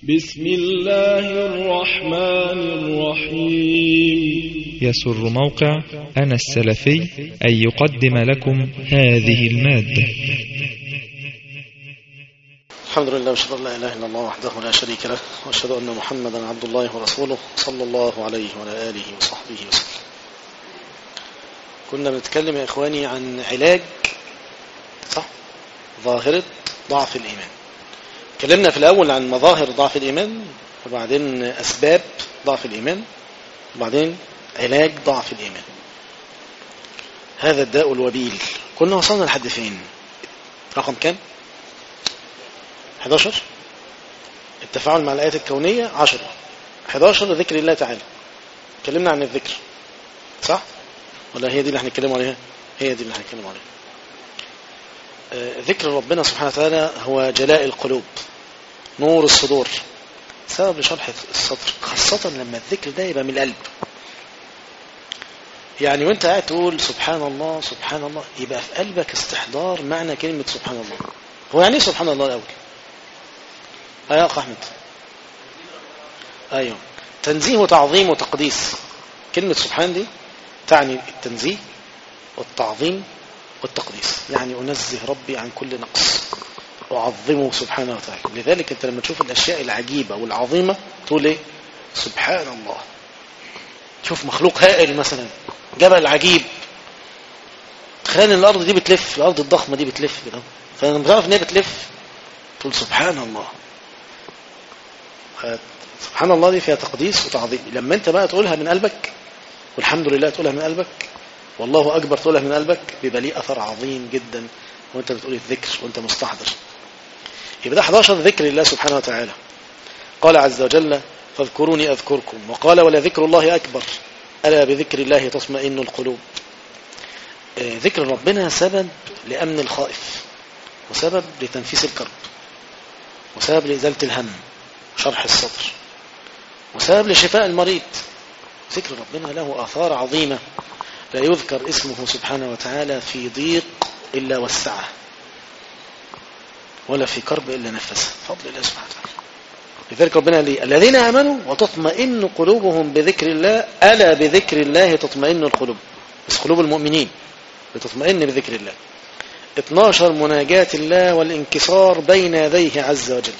بسم الله الرحمن الرحيم يسر موقع أنا السلفي أن يقدم لكم هذه المادة الحمد لله واشهد ان لا اله الا الله وحده لا شريك له واشهد ان محمدا عبد الله ورسوله صلى الله عليه وعلى اله وصحبه وسلم كنا بنتكلم يا اخواني عن علاج صح ظاهرة ضعف الايمان اتكلمنا في الاول عن مظاهر ضعف الايمان وبعدين اسباب ضعف الايمان وبعدين علاج ضعف الايمان هذا الداء الوبيل كنا وصلنا لحد فين رقم كام 11 التفاعل مع الآيات الكونية 10 11 ذكر الله تعالى اتكلمنا عن الذكر صح ولا هي دي اللي هنتكلم عليها هي دي اللي هنتكلم عليها آه ذكر ربنا سبحانه وتعالى هو جلاء القلوب نور الصدور سبب لشرح الصدر خاصة لما الذكر ده يبقى من القلب يعني وانت قاعد تقول سبحان الله سبحان الله يبقى في قلبك استحضار معنى كلمة سبحان الله هو يعني ايه سبحان الله الأول يا أخ أحمد أيوه تنزيه وتعظيم وتقديس كلمة سبحان دي تعني التنزيه والتعظيم والتقديس يعني أنزه ربي عن كل نقص وأعظمه سبحانه وتعالى لذلك أنت لما تشوف الأشياء العجيبة والعظيمة تقول إيه سبحان الله شوف مخلوق هائل مثلا جبل عجيب تخيل ان الارض دي بتلف الارض الضخمه دي بتلف كده فلما بتعرف ان هي بتلف تقول سبحان الله سبحان الله دي فيها تقديس وتعظيم لما انت بقى تقولها من قلبك والحمد لله تقولها من قلبك والله اكبر تقولها من قلبك بيبقى ليه اثر عظيم جدا وانت بتقول الذكر وانت مستحضر يبقى ده 11 ذكر الله سبحانه وتعالى قال عز وجل فاذكروني اذكركم وقال ولذكر الله اكبر الا بذكر الله تطمئن القلوب ذكر ربنا سبب لامن الخائف وسبب لتنفيس الكرب وسبب لازاله الهم شرح الصدر وسبب لشفاء المريض ذكر ربنا له آثار عظيمة لا يذكر اسمه سبحانه وتعالى في ضيق إلا وسعه ولا في كرب إلا نفسه فضل الله سبحانه وتعالى لذلك ربنا لي الذين آمنوا وتطمئن قلوبهم بذكر الله ألا بذكر الله تطمئن القلوب بس قلوب المؤمنين بتطمئن بذكر الله 12 مناجاة الله والانكسار بين يديه عز وجل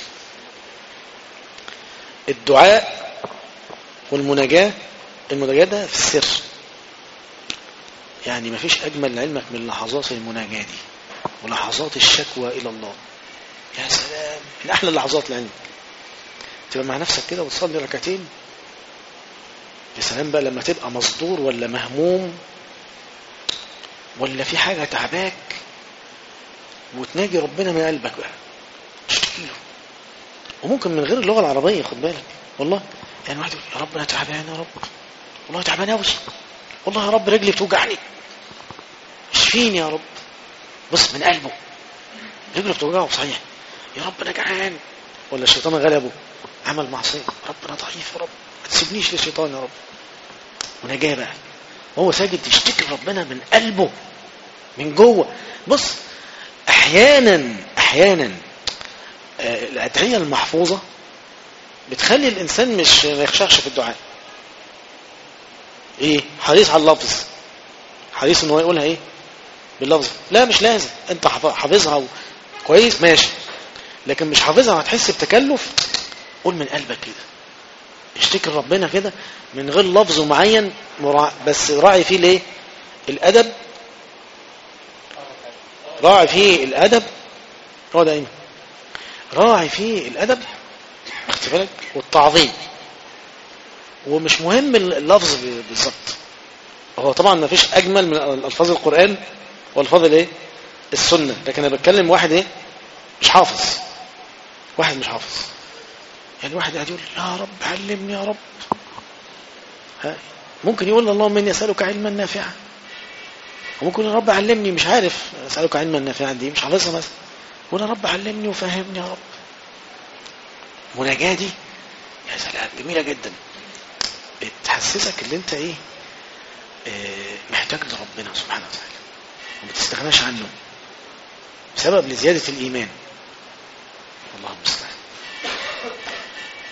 الدعاء والمناجاة المناجاة ده في السر يعني ما فيش أجمل لعلمك من لحظات المناجاة دي ولحظات الشكوى إلى الله يا سلام من أحلى اللحظات لعلمك تبقى مع نفسك كده وتصلي ركعتين يا سلام بقى لما تبقى مصدور ولا مهموم ولا في حاجة تعباك وتناجي ربنا من قلبك بقى اشتكي له وممكن من غير اللغة العربية خد بالك والله يعني واحد يقول يا رب انا تعبان يا رب والله تعبان قوي والله يا رب رجلي بتوجعني اشفيني يا رب بص من قلبه رجله بتوجعه صحيح يا رب انا جعان ولا الشيطان غلبه عمل معصيه رب انا ضعيف يا رب ما تسيبنيش للشيطان يا رب ونجاه بقى وهو ساجد يشتكي ربنا من قلبه من جوه بص احيانا احيانا الأدعية المحفوظة بتخلي الإنسان مش ما يخشعش في الدعاء إيه حريص على اللفظ حريص إن هو يقولها إيه باللفظ لا مش لازم أنت حافظها كويس ماشي لكن مش حافظها هتحس بتكلف قول من قلبك كده اشتكي ربنا كده من غير لفظ معين بس راعي فيه ليه الأدب راعي فيه الأدب هو ده ايه راعي فيه الأدب اخد بالك والتعظيم ومش مهم اللفظ بالظبط هو طبعا ما فيش أجمل من ألفاظ القرآن والفاظ الايه السنة لكن أنا بتكلم واحد ايه مش حافظ واحد مش حافظ يعني واحد قاعد يقول يا رب علمني يا رب ها ممكن يقول اللهم اني اسالك علما نافعا وممكن يا رب علمني مش عارف اسالك علما نافعا دي مش حافظها مثلا يقول يا رب علمني وفهمني يا رب مناجاة دي يا سلام جميلة جدا بتحسسك ان انت ايه اه محتاج لربنا سبحانه وتعالى وما تستغناش عنه سبب لزيادة الإيمان الله المستعان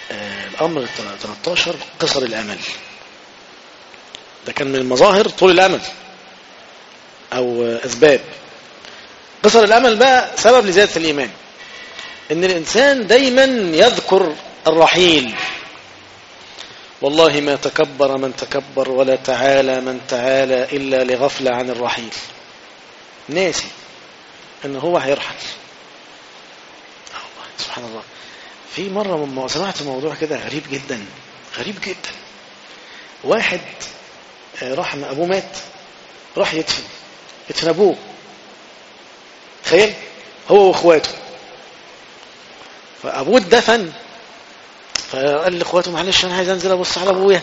الأمر 13 قصر الأمل ده كان من المظاهر طول الأمل أو أسباب قصر الأمل بقى سبب لزيادة الإيمان إن الإنسان دايما يذكر الرحيل والله ما تكبر من تكبر ولا تعالى من تعالى إلا لغفلة عن الرحيل ناسي إن هو هيرحل سبحان الله في مرة سمعت موضوع كده غريب جدا غريب جدا واحد راح أبوه مات راح يدفن يدفن أبوه تخيل هو واخواته فأبوه اتدفن فقال لاخواته معلش انا عايز انزل ابص على ابويا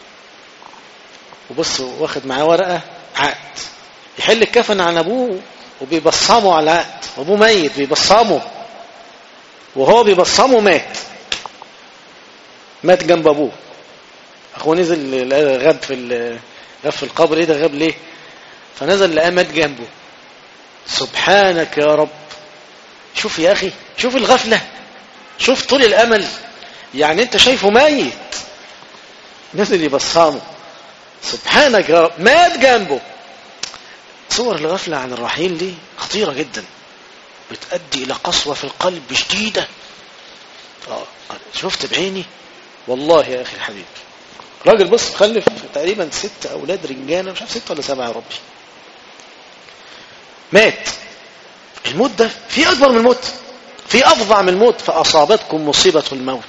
وبص واخد معاه ورقه عقد يحل الكفن عن ابوه وبيبصمه على العقد وابوه ميت بيبصمه وهو بيبصمه مات مات جنب ابوه اخوه نزل غاب في غاب في القبر ايه ده غاب ليه فنزل لقاه مات جنبه سبحانك يا رب شوف يا اخي شوف الغفله شوف طول الامل يعني انت شايفه ميت نزل يبصمه سبحانك يا رب مات جنبه صور الغفلة عن الرحيل دي خطيرة جدا بتؤدي إلى قسوة في القلب شديدة آه. شفت بعيني والله يا أخي الحبيب راجل بص خلف تقريبا ست أولاد رجالة مش عارف ست ولا سبعة يا ربي مات الموت ده في أكبر من الموت في أفظع من الموت فأصابتكم مصيبة الموت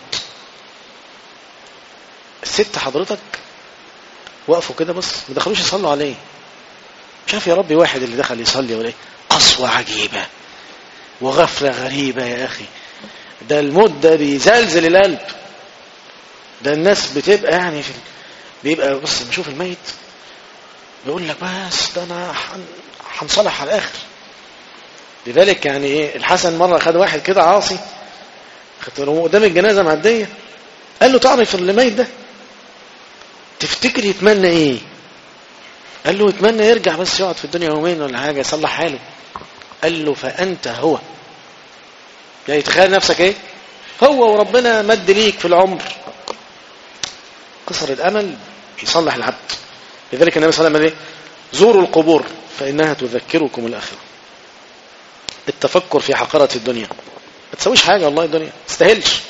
الست حضرتك وقفوا كده بص ما دخلوش يصلوا عليه شاف يا ربي واحد اللي دخل يصلي ولا ايه قسوة عجيبة وغفلة غريبة يا أخي ده الموت ده بيزلزل القلب ده الناس بتبقى يعني في بيبقى بص لما اشوف الميت بيقول لك بس ده انا هنصلح على الاخر لذلك يعني ايه الحسن مره خد واحد كده عاصي خدت له قدام الجنازه معديه قال له تعرف اللي ميت ده تفتكر يتمنى ايه قال له يتمنى يرجع بس يقعد في الدنيا يومين ولا حاجه يصلح حاله قال له فانت هو يعني تخيل نفسك ايه هو وربنا مد ليك في العمر قصر الامل يصلح العبد لذلك النبي صلى الله عليه وسلم زوروا القبور فانها تذكركم الاخره التفكر في حقره الدنيا ما تسويش حاجه والله الدنيا ما تستاهلش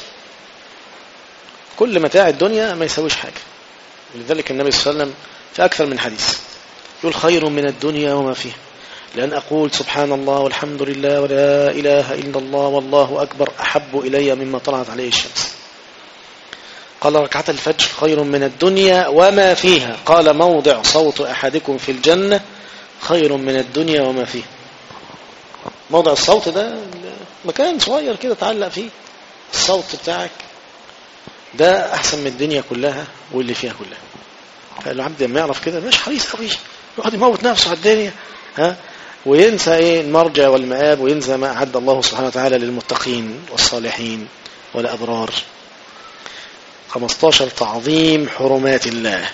كل متاع الدنيا ما يسويش حاجه لذلك النبي صلى الله عليه وسلم في اكثر من حديث يقول خير من الدنيا وما فيها لأن أقول سبحان الله والحمد لله ولا إله إلا الله والله أكبر أحب إلي مما طلعت عليه الشمس قال ركعة الفجر خير من الدنيا وما فيها قال موضع صوت أحدكم في الجنة خير من الدنيا وما فيها موضع الصوت ده مكان صغير كده تعلق فيه الصوت بتاعك ده أحسن من الدنيا كلها واللي فيها كلها العبد لما يعرف كده مش حريص قوي يقعد يموت نفسه على الدنيا ها وينسى ايه المرجع والمآب وينسى ما أعد الله سبحانه وتعالى للمتقين والصالحين والأبرار 15 تعظيم حرمات الله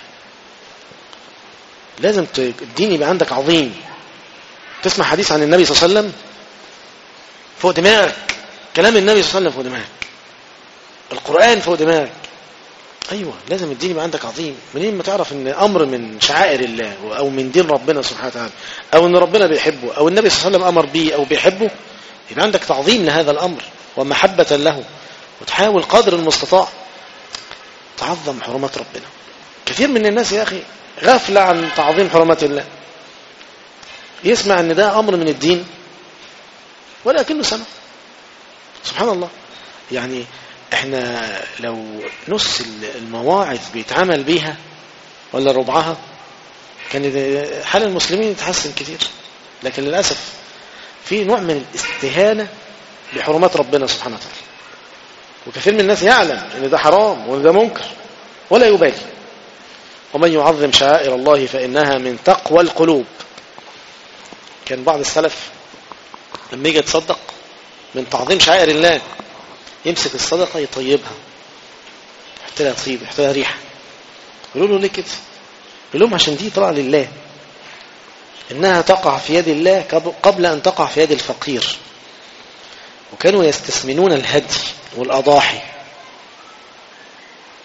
لازم الدين يبقى عندك عظيم تسمع حديث عن النبي صلى الله عليه وسلم فوق دماغك كلام النبي صلى الله عليه وسلم فوق دماغك القرآن فوق دماغك ايوه لازم الدين يبقى عندك عظيم منين ما تعرف ان امر من شعائر الله او من دين ربنا سبحانه وتعالى او ان ربنا بيحبه او النبي صلى الله عليه وسلم امر بيه او بيحبه يبقى عندك تعظيم لهذا الامر ومحبة له وتحاول قدر المستطاع تعظم حرمات ربنا كثير من الناس يا اخي غافلة عن تعظيم حرمات الله يسمع ان ده امر من الدين ولكنه سمع سبحان الله يعني احنا لو نص المواعظ بيتعمل بيها ولا ربعها كان حال المسلمين يتحسن كتير لكن للأسف في نوع من الاستهانة بحرمات ربنا سبحانه وتعالى وكثير من الناس يعلم ان ده حرام وان ده منكر ولا يبالي ومن يعظم شعائر الله فإنها من تقوى القلوب كان بعض السلف لما يجي يتصدق من تعظيم شعائر الله يمسك الصدقة يطيبها يحط لها طيب يحط لها ريحة يقولوا له ليه كده يقول لهم عشان دي طلع لله إنها تقع في يد الله قبل أن تقع في يد الفقير وكانوا يستثمنون الهدي والأضاحي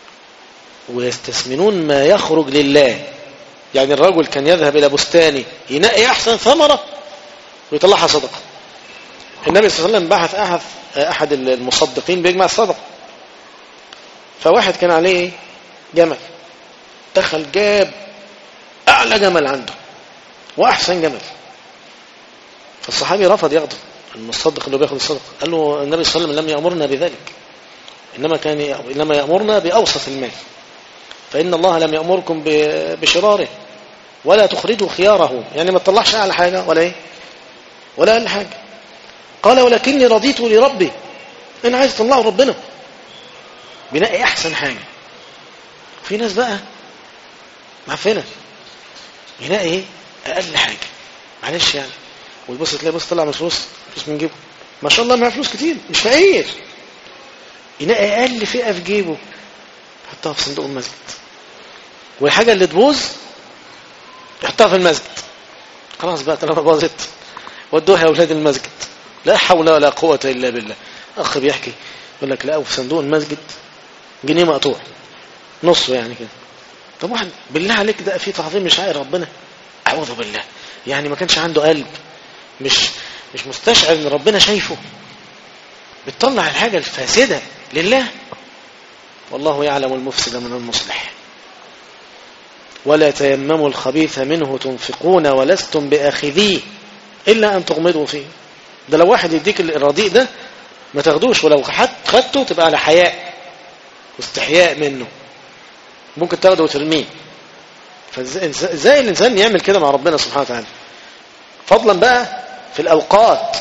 ويستثمنون ما يخرج لله يعني الرجل كان يذهب إلى بستانه ينقي أحسن ثمرة ويطلعها صدقة النبي صلى الله عليه وسلم بعث أحد, أحد المصدقين بيجمع الصدقة فواحد كان عليه جمل دخل جاب أعلى جمل عنده وأحسن جمل فالصحابي رفض ياخده المصدق اللي بياخد الصدقة قال له النبي صلى الله عليه وسلم لم يأمرنا بذلك إنما كان إنما يأمرنا بأوسط المال فإن الله لم يأمركم بشراره ولا تخرجوا خياره يعني ما تطلعش أعلى حاجة ولا إيه ولا أقل حاجة قال ولكني رضيت لربي أنا عايز أطلعه ربنا بنقي أحسن حاجة في ناس بقى معفنة ينقي إيه أقل حاجة معلش يعني ويبص تلاقي بص طلع من فلوس فلوس من جيبه ما شاء الله معاه فلوس كتير مش فقير ينقي أقل فئة في جيبه يحطها في صندوق المسجد والحاجة اللي تبوظ يحطها في المسجد خلاص بقى طالما باظت ودوها يا أولاد المسجد لا حول ولا قوة إلا بالله أخ بيحكي يقول لك لقوا في صندوق المسجد جنيه مقطوع نصه يعني كده طب واحد بالله عليك ده في تعظيم لشعائر ربنا أعوذ بالله يعني ما كانش عنده قلب مش مش مستشعر ان ربنا شايفه بتطلع الحاجة الفاسدة لله والله يعلم المفسد من المصلح ولا تيمموا الخبيث منه تنفقون ولستم بآخذيه إلا أن تغمضوا فيه ده لو واحد يديك الرديء ده ما تاخدوش ولو خدته تبقى على حياء واستحياء منه ممكن تاخده وترميه فازاي الإنسان يعمل كده مع ربنا سبحانه وتعالى فضلا بقى في الأوقات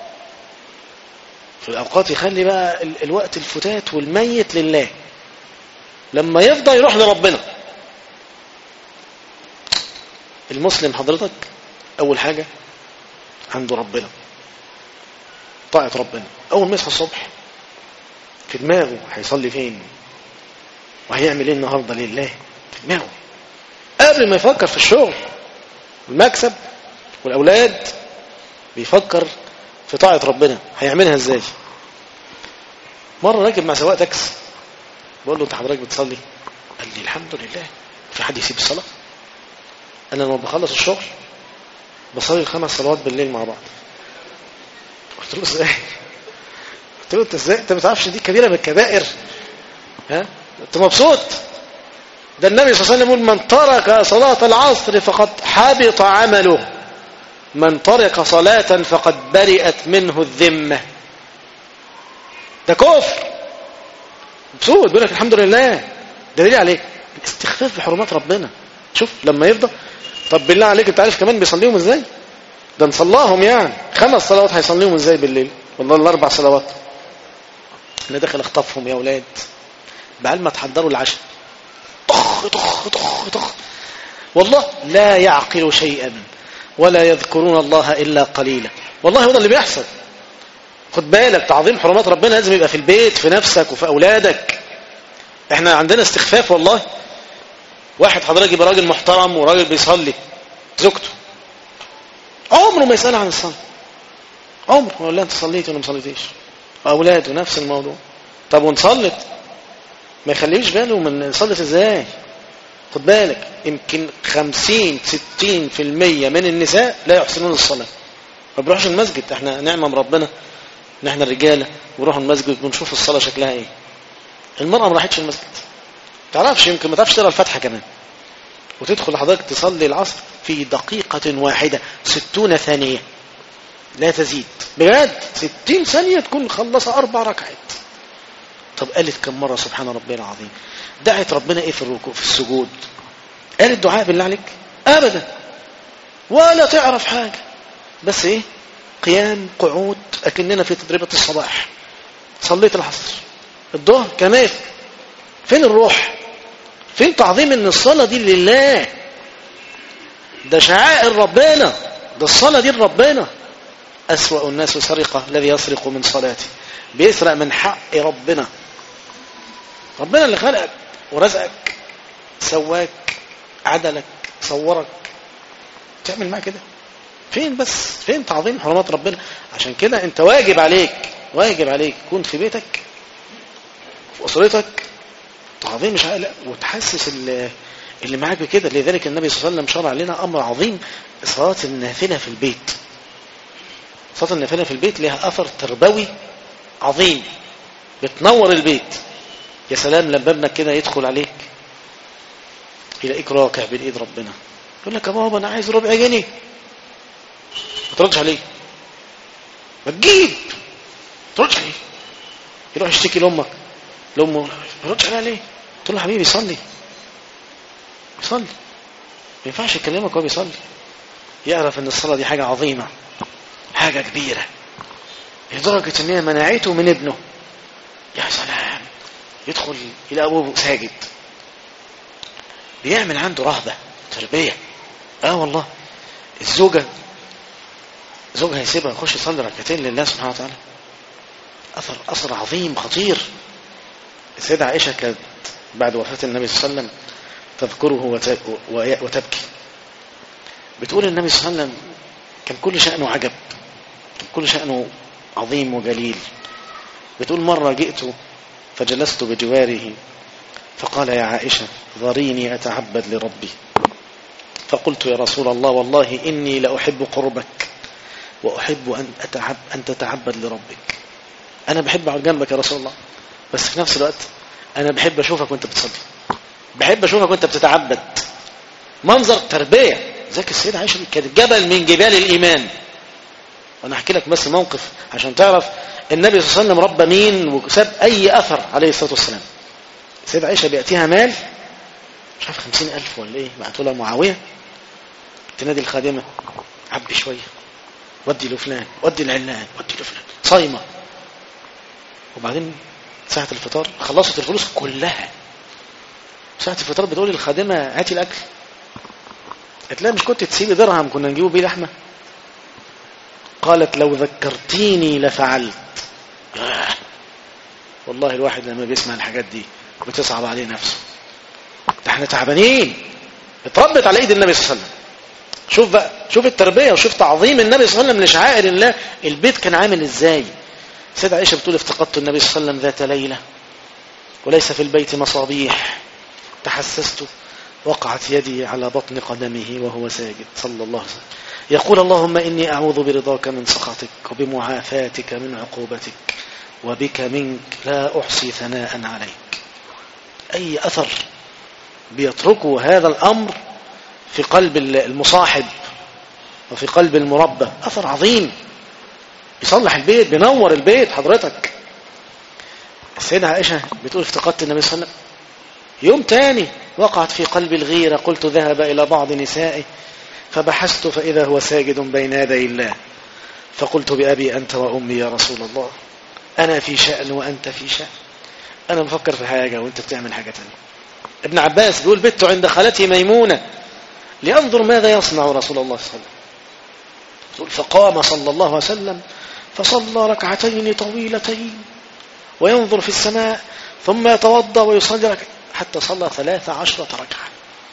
في الأوقات يخلي بقى الوقت الفتات والميت لله لما يفضى يروح لربنا المسلم حضرتك أول حاجة عنده ربنا طاعة ربنا أول ما يصحى الصبح في دماغه هيصلي فين وهيعمل ايه النهارده لله في دماغه قبل ما يفكر في الشغل المكسب والأولاد بيفكر في طاعة ربنا هيعملها ازاي مرة راكب مع سواق تاكس بقول له انت حضرتك بتصلي قال لي الحمد لله في حد يسيب الصلاة انا لما بخلص الشغل بصلي الخمس صلوات بالليل مع بعض قلت له ازاي قلت له انت ازاي انت ما تعرفش دي كبيرة من الكبائر ها انت مبسوط ده النبي صلى الله عليه وسلم يقول من ترك صلاة العصر فقد حبط عمله من ترك صلاة فقد برئت منه الذمة ده كفر مبسوط بيقول لك الحمد لله دليل عليك الاستخفاف بحرمات ربنا شوف لما يفضى طب بالله عليك انت عارف كمان بيصليهم ازاي ده نصلاهم يعني خمس صلوات هيصليهم ازاي بالليل والله الاربع صلوات انا داخل اخطفهم يا اولاد بعد ما تحضروا العشاء طخ طخ طخ طخ والله لا يعقل شيئا ولا يذكرون الله إلا قليلا والله هو ده اللي بيحصل خد بالك تعظيم حرمات ربنا لازم يبقى في البيت في نفسك وفي أولادك احنا عندنا استخفاف والله واحد حضرتك يبقى راجل محترم وراجل بيصلي زوجته عمره ما يسأل عن الصلاة عمره ما يقول لها انت صليت ولا ما صليتيش أولاده نفس الموضوع طب ونصلت ما يخليش باله من صلت ازاي خد بالك يمكن 50 60% من النساء لا يحسنون الصلاة ما بيروحش المسجد احنا نعمة من ربنا ان احنا الرجالة بنروحوا المسجد ونشوف الصلاة شكلها ايه المرأة ما راحتش المسجد تعرفش يمكن ما تعرفش تقرا الفاتحة كمان وتدخل حضرتك تصلي العصر في دقيقة واحدة ستون ثانية لا تزيد بجد ستين ثانية تكون خلص أربع ركعات طب قالت كم مرة سبحان ربي العظيم دعت ربنا ايه في الركوع في السجود قالت دعاء بالله عليك ابدا ولا تعرف حاجة بس ايه قيام قعود اكننا في تدريبة الصباح صليت العصر الظهر كمان فين الروح فين تعظيم ان الصلاة دي لله ده شعائر ربنا ده الصلاة دي لربنا أسوأ الناس سرقة الذي يسرق من صلاته بيسرق من حق ربنا ربنا اللي خلقك ورزقك سواك عدلك صورك تعمل معاه كده فين بس فين تعظيم حرمات ربنا عشان كده انت واجب عليك واجب عليك تكون في بيتك في اسرتك تعظيم مش لا وتحسس اللي, اللي معاك بكده لذلك النبي صلى الله عليه وسلم شرع لنا امر عظيم صلاه النافله في البيت صلاه النافله في البيت لها اثر تربوي عظيم بتنور البيت يا سلام لما ابنك كده يدخل عليك يلاقيك راكع بين ايد ربنا يقول لك يا بابا انا عايز ربع جنيه ما تردش عليه ما تجيب ما تردش عليه يروح يشتكي لامك لامه ما تردش عليها ليه تقول له حبيبي صلي يصلي ما ينفعش يكلمك وهو بيصلي يعرف ان الصلاه دي حاجه عظيمه حاجه كبيره لدرجه ان هي منعته من ابنه يا سلام يدخل الى ابوه ساجد بيعمل عنده رهبه تربيه اه والله الزوجه زوجها يسيبها يخش يصلي ركعتين لله سبحانه وتعالى اثر اثر عظيم خطير السيده عائشه كانت بعد وفاه النبي صلى الله عليه وسلم تذكره وتبكي بتقول النبي صلى الله عليه وسلم كان كل شأنه عجب كان كل شأنه عظيم وجليل بتقول مرة جئت فجلست بجواره فقال يا عائشة ذريني أتعبد لربي فقلت يا رسول الله والله إني لأحب قربك وأحب أن, أتعب أن تتعبد لربك أنا بحب أقعد جنبك يا رسول الله بس في نفس الوقت أنا بحب أشوفك وأنت بتصلي بحب أشوفك وأنت بتتعبد منظر تربية ذاك السيدة عائشة كانت جبل من جبال الإيمان وأنا أحكي لك بس موقف عشان تعرف النبي صلى الله عليه وسلم ربى مين وساب أي أثر عليه الصلاة والسلام السيدة عائشة بيأتيها مال مش عارف خمسين ألف ولا إيه بعتوا لها معاوية تنادي الخادمة عبي شوية ودي لفلان ودي العلان ودي لفلان صايمة وبعدين ساعة الفطار خلصت الفلوس كلها ساعة الفطار بتقول للخادمة هاتي الأكل قالت لها مش كنت تسيبي درهم كنا نجيبه بيه لحمة قالت لو ذكرتيني لفعلت آه. والله الواحد لما بيسمع الحاجات دي بتصعب عليه نفسه ده احنا تعبانين اتربت على ايد النبي صلى الله عليه وسلم شوف بقى شوف التربيه وشوف تعظيم النبي صلى الله عليه وسلم لشعائر الله البيت كان عامل ازاي سيدة عائشه بتقول افتقدت النبي صلى الله عليه وسلم ذات ليله وليس في البيت مصابيح تحسست وقعت يدي على بطن قدمه وهو ساجد صلى الله عليه وسلم يقول اللهم إني أعوذ برضاك من سخطك وبمعافاتك من عقوبتك وبك منك لا أحصي ثناء عليك أي أثر بيتركه هذا الأمر في قلب المصاحب وفي قلب المربى أثر عظيم بيصلح البيت بينور البيت حضرتك السيدة عائشة بتقول افتقدت النبي صلى الله عليه وسلم يوم تاني وقعت في قلبي الغيرة قلت ذهب إلى بعض نسائه فبحثت فإذا هو ساجد بين يدي الله فقلت بأبي أنت وأمي يا رسول الله أنا في شأن وأنت في شأن أنا بفكر في حاجة وأنت بتعمل حاجة تانية ابن عباس بيقول بت عند خالتي ميمونة لأنظر ماذا يصنع رسول الله صلى الله عليه وسلم فقام صلى الله عليه وسلم فصلى ركعتين طويلتين وينظر في السماء ثم يتوضا ويصلي ركعتين حتى صلى ثلاث عشرة ركعة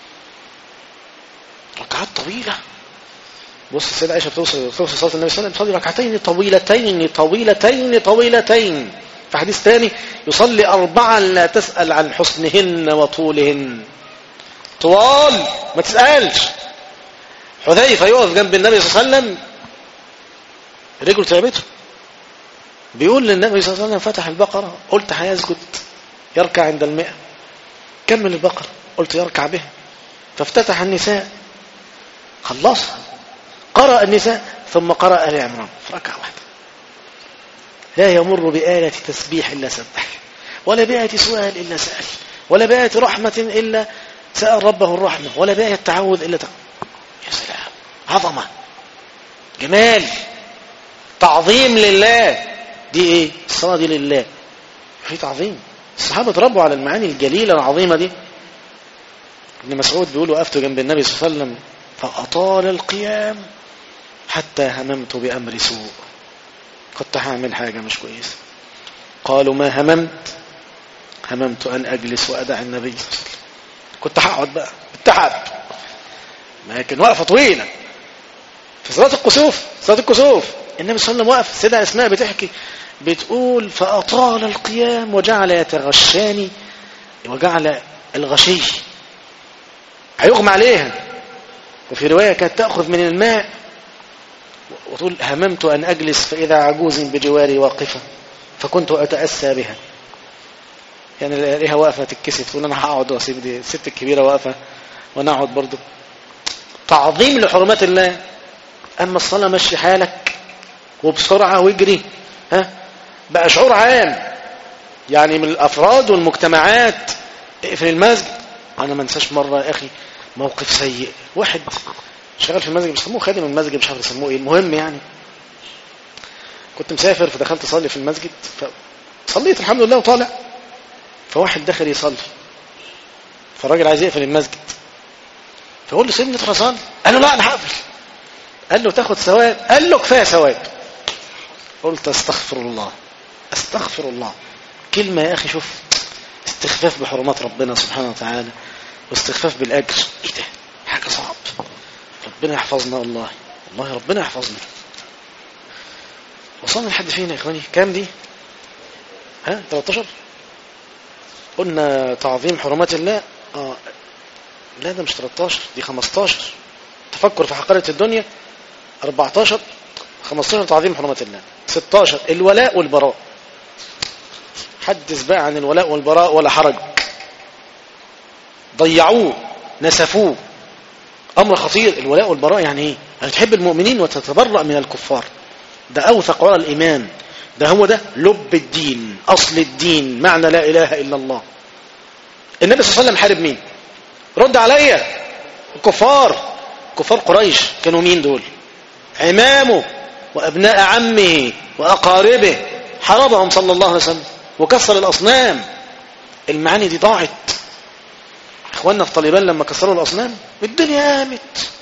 ركعات طويلة بص السيدة عائشة بتوصل توصل صلاة النبي صلى الله عليه وسلم يصلي ركعتين طويلتين طويلتين طويلتين في حديث ثاني يصلي أربعا لا تسأل عن حسنهن وطولهن طوال ما تسألش حذيفة يقف جنب النبي صلى الله عليه وسلم رجله تعبته بيقول للنبي صلى الله عليه وسلم فتح البقرة قلت هيسجد يركع عند المئة كمل البقرة قلت يركع بها فافتتح النساء خلصها قرأ النساء ثم قرأ آل عمران في ركعة واحدة لا يمر بآية تسبيح إلا سبح ولا بآية سؤال إلا سأل ولا بآية رحمة إلا سأل ربه الرحمة ولا بآية تعوذ إلا تعوذ يا سلام عظمة جمال تعظيم لله دي ايه الصلاة دي لله في تعظيم الصحابة تربوا على المعاني الجليلة العظيمة دي ابن مسعود بيقول وقفت جنب النبي صلى الله عليه وسلم فأطال القيام حتى هممت بأمر سوء كنت هعمل حاجة مش كويسة قالوا ما هممت هممت أن أجلس وأدع النبي صلى الله عليه وسلم كنت هقعد بقى بالتعب لكن وقفة طويلة في صلاة الكسوف صلاة الكسوف النبي صلى الله عليه وسلم وقف السيدة أسماء بتحكي بتقول فأطال القيام وجعل يتغشاني وجعل الغشي هيغمى عليها وفي رواية كانت تأخذ من الماء وتقول هممت أن أجلس فإذا عجوز بجواري واقفة فكنت أتأسى بها يعني ليها واقفة تتكسف تقول أنا هقعد وأسيب دي الست الكبيرة واقفة وأنا أقعد برضه تعظيم لحرمات الله أما الصلاة مشي حالك وبسرعة واجري ها بقى شعور عام يعني من الأفراد والمجتمعات في المسجد أنا ما انساش مرة يا أخي موقف سيء واحد شغال في المسجد بيسموه خادم المسجد مش عارف يسموه ايه المهم يعني كنت مسافر فدخلت اصلي في المسجد فصليت الحمد لله وطالع فواحد دخل يصلي فالراجل عايز يقفل المسجد فقول له سيبني ادخل اصلي قال له لا انا هقفل قال له تاخد ثواب قال له كفايه ثواب قلت استغفر الله استغفر الله كلمه يا اخي شوف استخفاف بحرمات ربنا سبحانه وتعالى واستخفاف بالاجر ايه ده حاجه صعب ربنا يحفظنا والله والله ربنا يحفظنا وصلنا لحد فين يا اخواني كام دي ها 13 قلنا تعظيم حرمات الله اه لا ده مش 13 دي 15 تفكر في حقيقة الدنيا 14 15 تعظيم حرمات الله 16 الولاء والبراء حدث بقى عن الولاء والبراء ولا حرج ضيعوه نسفوه أمر خطير الولاء والبراء يعني إيه؟ يعني تحب المؤمنين وتتبرأ من الكفار ده أوثق وراء الإيمان ده هو ده لب الدين أصل الدين معنى لا إله إلا الله النبي صلى الله عليه وسلم حارب مين رد عليا الكفار كفار قريش كانوا مين دول عمامه وأبناء عمه وأقاربه حاربهم صلى الله عليه وسلم وكسر الأصنام المعاني دي ضاعت اخواننا في طالبان لما كسروا الاصنام الدنيا قامت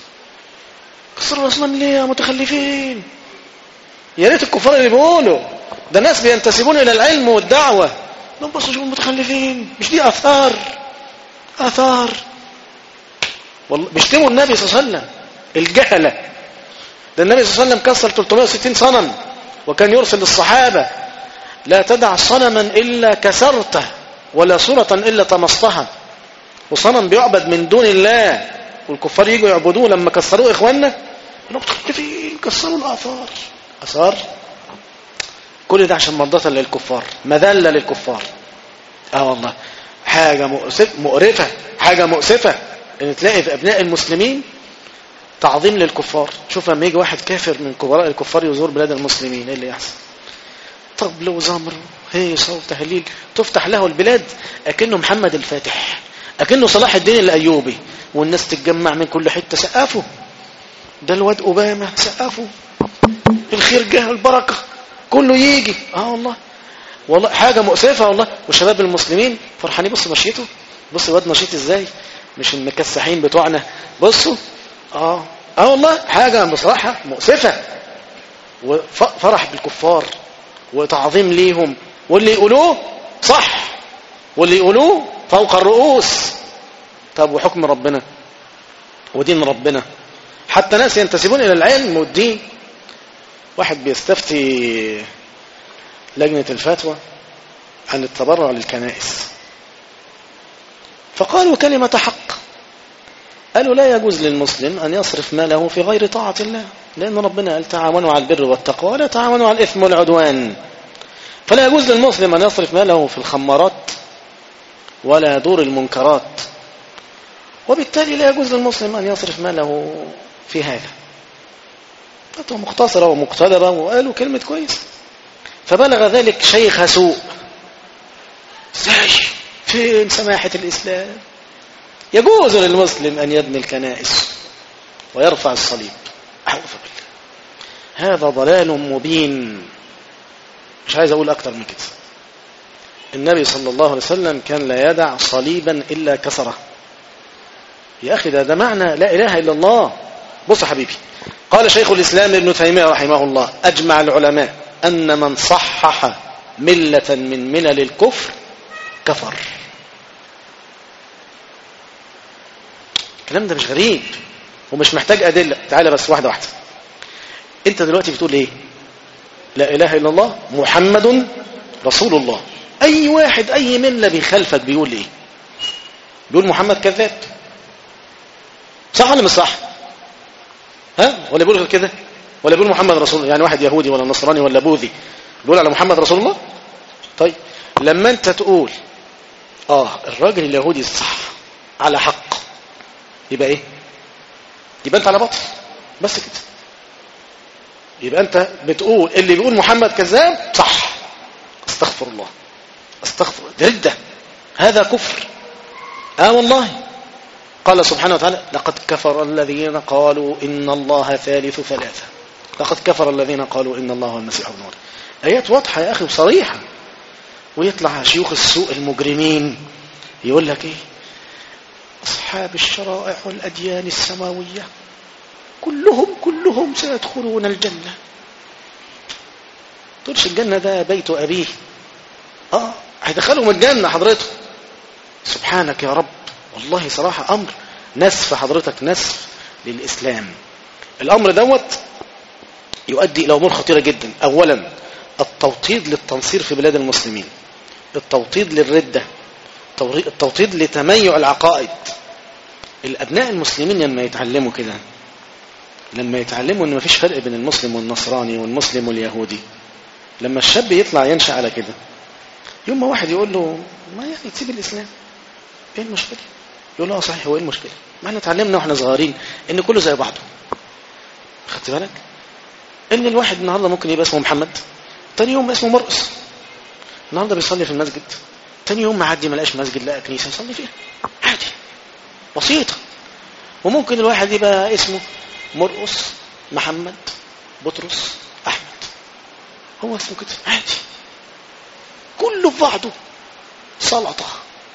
كسروا الاصنام ليه يا متخلفين يا ريت الكفار اللي بيقولوا ده ناس بينتسبون الى العلم والدعوه لهم بصوا شوفوا المتخلفين مش دي اثار اثار والله بيشتموا النبي صلى الله عليه وسلم الجهله ده النبي صلى الله عليه وسلم كسر 360 صنم وكان يرسل للصحابه لا تدع صنما الا كسرته ولا صوره الا طمستها وصنم بيعبد من دون الله والكفار يجوا يعبدوه لما كسروه اخواننا فين كسروا الاثار اثار كل ده عشان مرضاه للكفار مذله للكفار اه والله حاجه مؤسف مقرفه حاجه مؤسفه ان تلاقي في ابناء المسلمين تعظيم للكفار شوف لما يجي واحد كافر من كبراء الكفار يزور بلاد المسلمين ايه اللي يحصل طبل وزمر هيصه وتهليل تفتح له البلاد اكنه محمد الفاتح أكنه صلاح الدين الأيوبي والناس تتجمع من كل حتة سقفوا ده الواد أوباما سقفوا الخير جه البركة كله يجي اه والله والله حاجة مؤسفة والله والشباب المسلمين فرحانين بصوا مشيته بصوا الواد نشيط ازاي مش المكسحين بتوعنا بصوا اه اه والله حاجة بصراحة مؤسفة وفرح بالكفار وتعظيم ليهم واللي يقولوه صح واللي يقولوه فوق الرؤوس طب وحكم ربنا ودين ربنا حتى ناس ينتسبون إلى العلم والدين واحد بيستفتي لجنة الفتوى عن التبرع للكنائس فقالوا كلمة حق قالوا لا يجوز للمسلم أن يصرف ماله في غير طاعة الله لأن ربنا قال تعاونوا على البر والتقوى ولا تعاونوا على الإثم والعدوان فلا يجوز للمسلم أن يصرف ماله في الخمارات ولا دور المنكرات وبالتالي لا يجوز للمسلم أن يصرف ماله في هذا فتوى مختصرة ومقتدرة وقالوا كلمة كويس فبلغ ذلك شيخ سوء ازاي فين سماحة الإسلام يجوز للمسلم أن يبني الكنائس ويرفع الصليب أعوذ بالله هذا ضلال مبين مش عايز أقول أكتر من كده النبي صلى الله عليه وسلم كان لا يدع صليبا إلا كسره يا أخي ده, ده معنى لا إله إلا الله بص يا حبيبي قال شيخ الإسلام ابن تيمية رحمه الله أجمع العلماء أن من صحح ملة من ملل الكفر كفر الكلام ده مش غريب ومش محتاج أدلة تعالى بس واحدة واحدة أنت دلوقتي بتقول إيه لا إله إلا الله محمد رسول الله أي واحد أي ملة بيخالفك بيقول إيه بيقول محمد كذاب صح ولا مش صح ها ولا بيقول غير كده ولا بيقول محمد رسول الله يعني واحد يهودي ولا نصراني ولا بوذي بيقول على محمد رسول الله طيب لما انت تقول اه الراجل اليهودي صح على حق يبقى ايه يبقى انت على باطل بس كده يبقى انت بتقول اللي بيقول محمد كذاب صح استغفر الله استغفر ده ردة هذا كفر اه والله قال سبحانه وتعالى لقد كفر الذين قالوا إن الله ثالث ثلاثة لقد كفر الذين قالوا إن الله هو المسيح ابن مريم آيات واضحة يا أخي وصريحة ويطلع شيوخ السوء المجرمين يقول لك إيه أصحاب الشرائع والأديان السماوية كلهم كلهم سيدخلون الجنة تقولش الجنة ده بيت أبيه آه هيدخلهم الجنة حضرته سبحانك يا رب والله صراحة أمر نسف حضرتك نسف للإسلام الأمر دوت يؤدي إلى أمور خطيرة جدا أولا التوطيد للتنصير في بلاد المسلمين التوطيد للردة التوطيد لتميع العقائد الأبناء المسلمين لما يتعلموا كده لما يتعلموا ان مفيش فرق بين المسلم والنصراني والمسلم واليهودي لما الشاب يطلع ينشأ على كده يوم ما واحد يقول له ما يعني تسيب الإسلام ايه المشكلة يقول له صحيح هو ايه المشكلة ما احنا اتعلمنا واحنا صغيرين ان كله زي بعضه خدت بالك ان الواحد النهارده ممكن يبقى اسمه محمد تاني يوم اسمه مرقس النهارده بيصلي في المسجد تاني يوم معدي ما لقاش مسجد لقى كنيسه يصلي فيها عادي بسيطه وممكن الواحد يبقى اسمه مرقس محمد بطرس احمد هو اسمه كده عادي كله في بعضه سلطه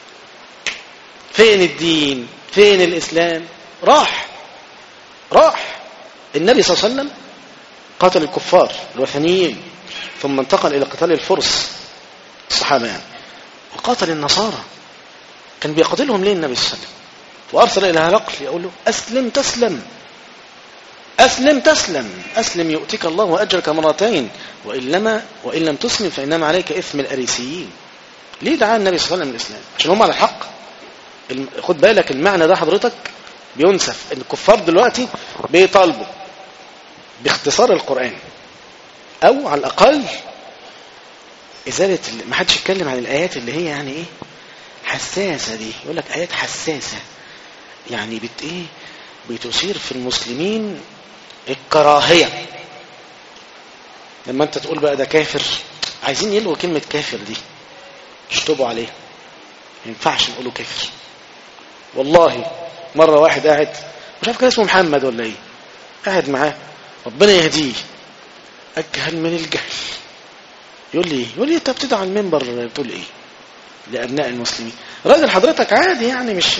فين الدين فين الإسلام راح راح النبي صلى الله عليه وسلم قاتل الكفار الوثنيين ثم انتقل إلى قتال الفرس الصحابة يعني وقاتل النصارى كان بيقاتلهم ليه النبي صلى الله عليه وسلم وأرسل إلى هرقل يقول له أسلم تسلم أسلم تسلم أسلم يؤتك الله أجرك مرتين وإن, لما وإن لم تسلم فإنما عليك إثم الأريسيين ليه دعا النبي صلى الله عليه وسلم الإسلام عشان هم على الحق خد بالك المعنى ده حضرتك بينسف ان الكفار دلوقتي بيطالبوا باختصار القرآن او على الاقل ازالة ما حدش يتكلم عن الايات اللي هي يعني ايه حساسة دي يقول لك ايات حساسة يعني بت ايه بتثير في المسلمين الكراهية لما انت تقول بقى ده كافر عايزين يلغوا كلمة كافر دي اشطبوا عليها ما ينفعش نقوله كافر والله مرة واحد قاعد مش عارف كان اسمه محمد ولا ايه قاعد معاه ربنا يهديه أجهل من الجهل يقول لي يقول لي انت بتدعى على المنبر بتقول ايه لأبناء المسلمين راجل حضرتك عادي يعني مش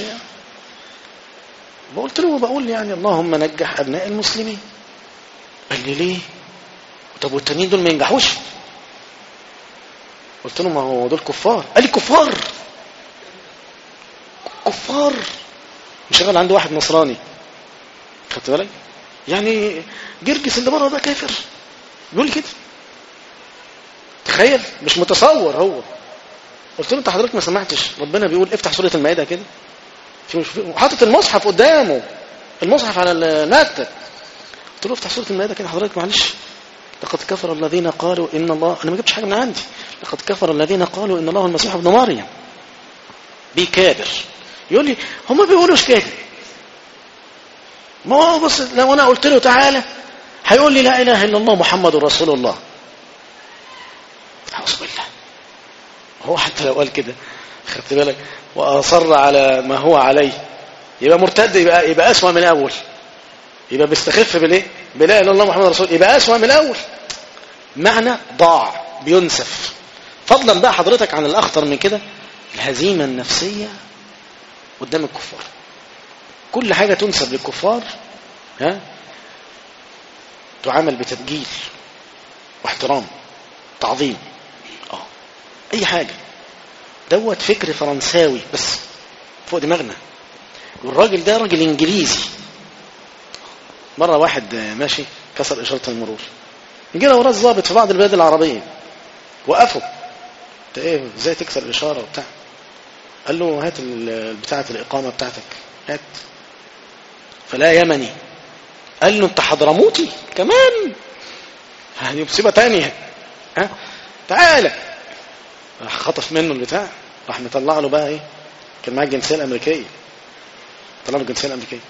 قلت له بقول يعني اللهم نجح أبناء المسلمين قال لي ليه طب والتانيين دول ما ينجحوش قلت له ما هو دول كفار قال لي كفار كفار مشغل عنده واحد نصراني خدت بالك يعني جرجس اللي بره ده كافر بيقول لي كده تخيل مش متصور هو قلت له انت حضرتك ما سمعتش ربنا بيقول افتح سوره المائده كده في حاطط المصحف قدامه المصحف على النت قلت له افتح سوره المائده كده حضرتك معلش لقد كفر الذين قالوا ان الله انا ما جبتش حاجه من عندي لقد كفر الذين قالوا ان الله المسيح ابن مريم بيكابر يقول لي هم بيقولوش كده ما هو بص لو انا قلت له تعالى هيقول لي لا اله الا الله محمد رسول الله اعوذ بالله هو حتى لو قال كده خدت بالك واصر على ما هو عليه يبقى مرتد يبقى يبقى اسوأ من الاول يبقى بيستخف بالايه بلا اله الا الله محمد رسول يبقى اسوأ من الاول معنى ضاع بينسف فضلا بقى حضرتك عن الاخطر من كده الهزيمه النفسيه قدام الكفار كل حاجة تنسب للكفار ها تعامل بتبجيل واحترام تعظيم اه اي حاجة دوت فكر فرنساوي بس فوق دماغنا والراجل ده راجل انجليزي مرة واحد ماشي كسر اشارة المرور جينا وراه الظابط في بعض البلاد العربية وقفوا انت ايه ازاي تكسر الاشارة وبتاع قال له هات ال- بتاعة الإقامة بتاعتك هات فلا يمني قال له انت حضرموتي كمان يعني مصيبة تانية ها تعالى راح خطف منه البتاع راح مطلع له بقى ايه كان معاه الجنسية الأمريكية طلع له الجنسية الأمريكية